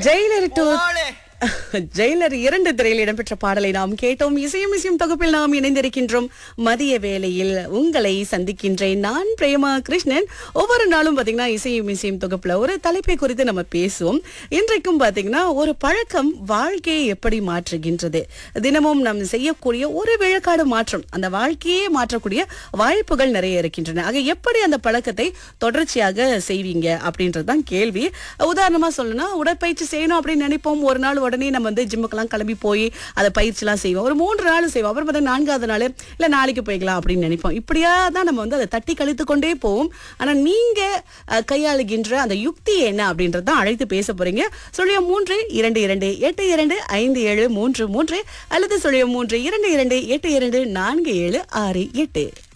Jailer two Jailer இரண்டு திரையில் இடம்பெற்ற பாடலை நாம் கேட்டோம் இசையும் இசையும் தொகுப்பில் நாம் இணைந்திருக்கின்றோம் மதிய வேளையில் உங்களை சந்திக்கின்றேன் நான் பிரேமா கிருஷ்ணன் ஒவ்வொரு நாளும் பாத்தீங்கன்னா இசையும் இசையும் தொகுப்புல ஒரு தலைப்பை குறித்து நம்ம பேசுவோம் இன்றைக்கும் பாத்தீங்கன்னா ஒரு பழக்கம் வாழ்க்கையை எப்படி மாற்றுகின்றது தினமும் நாம் செய்யக்கூடிய ஒரு விழுக்காடு மாற்றம் அந்த வாழ்க்கையே மாற்றக்கூடிய வாய்ப்புகள் நிறைய இருக்கின்றன ஆக எப்படி அந்த பழக்கத்தை தொடர்ச்சியாக செய்வீங்க அப்படின்றதுதான் கேள்வி உதாரணமா சொல்லணும்னா உடற்பயிற்சி செய்யணும் அப்படின்னு நினைப்போம் ஒரு நாள் உடனே நம்ம வந்து ஜிம்முக்கெல்லாம் கிளம்பி போய் அதை பயிற்சிலாம் செய்வோம் ஒரு மூன்று நாள் செய்வோம் அப்புறம் பார்த்தா நான்காவது நாள் இல்லை நாளைக்கு போய்க்கலாம் அப்படின்னு நினைப்போம் இப்படியா தான் நம்ம வந்து அதை தட்டி கழித்து கொண்டே போவோம் ஆனா நீங்க அஹ், கையாளுகின்ற அந்த யுக்தி என்ன அப்படின்றத தான் அழைத்து பேச போறீங்க சொல்லிய மூன்று இரண்டு இரண்டு எட்டு இரண்டு ஐந்து ஏழு மூன்று மூன்று அல்லது சொல்லிய மூன்று இரண்டு இரண்டு எட்டு இரண்டு நான்கு ஏழு ஆறு எட்டு